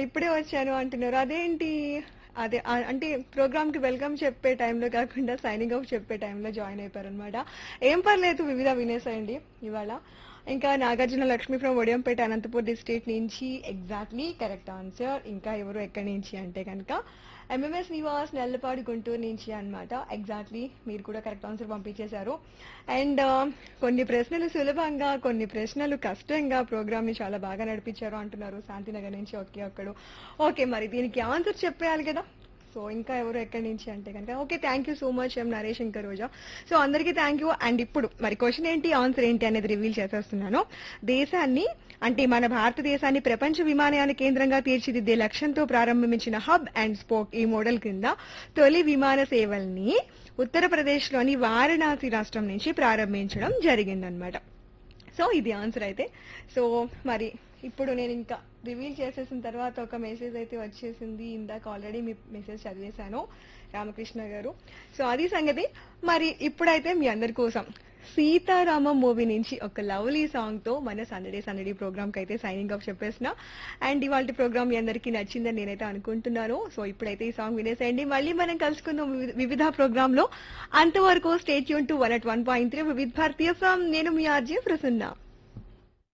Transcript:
ఇప్పుడే వచ్చాను అంటున్నారు అదేంటి అదే ఆ, అంటే ప్రోగ్రామ్ కి వెల్కమ్ చెప్పే టైంలో కాకుండా సైనింగ్ ఆఫ్ చెప్పే టైంలో జాయిన్ అయిపోయారు అనమాట ఏం పర్లేదు వివిధ వినేసేయండి ఇవాళ ఇంకా నాగార్జున లక్ష్మి ఫ్రమ్ ఒడియంపేట అనంతపూర్ డిస్ట్రిక్ట్ నుంచి ఎగ్జాక్ట్లీ కరెక్ట్ ఆన్సర్ ఇంకా ఎవరు ఎక్కడి నుంచి అంటే కనుక ఎంఎంఎస్ నివాస్ నెల్లపాడు గుంటూరు నుంచి అన్నమాట ఎగ్జాక్ట్లీ మీరు కూడా కరెక్ట్ ఆన్సర్ పంపించేశారు అండ్ కొన్ని ప్రశ్నలు సులభంగా కొన్ని ప్రశ్నలు కష్టంగా ప్రోగ్రామ్ ని చాలా బాగా నడిపించారు అంటున్నారు శాంతినగర్ నుంచి ఓకే ఒక్కడు ఓకే మరి దీనికి ఆన్సర్ చెప్పేయాలి కదా సో ఇంకా ఎవరు ఎక్కడి నుంచి అంటే కనుక okay thank you so much M Naresh ఇంకా రోజా సో అందరికీ థ్యాంక్ యూ అండ్ ఇప్పుడు మరి క్వశ్చన్ ఏంటి ఆన్సర్ ఏంటి అనేది రివీల్ చేసేస్తున్నాను దేశాన్ని అంటే మన భారతదేశాన్ని ప్రపంచ విమానయాన కేంద్రంగా తీర్చిదిద్దే లక్ష్యంతో ప్రారంభించిన హబ్ అండ్ స్పోక్ ఈ మోడల్ కింద తొలి విమాన సేవల్ని ఉత్తరప్రదేశ్లోని వారణాసి రాష్ట్రం నుంచి ప్రారంభించడం జరిగిందనమాట సో ఇది ఆన్సర్ అయితే సో మరి ఇప్పుడు నేను ఇంకా రివీల్ చేసేసిన తర్వాత ఒక మెసేజ్ అయితే వచ్చేసింది ఇందాక ఆల్రెడీ మీ మెసేజ్ చదివేశాను రామకృష్ణ గారు సో అది సంగతి మరి ఇప్పుడైతే మీ అందరి కోసం సీతారామం మూవీ నుంచి ఒక లవ్లీ సాంగ్ తో మన సందడే సందడి ప్రోగ్రామ్ కి అయితే సైనింగ్ ఆఫ్ చెప్పేసిన అండ్ ఇవాళ ప్రోగ్రామ్ మీ అందరికీ నచ్చిందని నేనైతే అనుకుంటున్నాను సో ఇప్పుడైతే ఈ సాంగ్ వినేసేయండి మళ్ళీ మనం కలుసుకుందాం వివిధ- వివిధ ప్రోగ్రామ్ లో అంతవరకు స్టేట్ యూన్ to one at one point three Vividh Bharati from నేను మీ ఆర్జే ప్రసన్న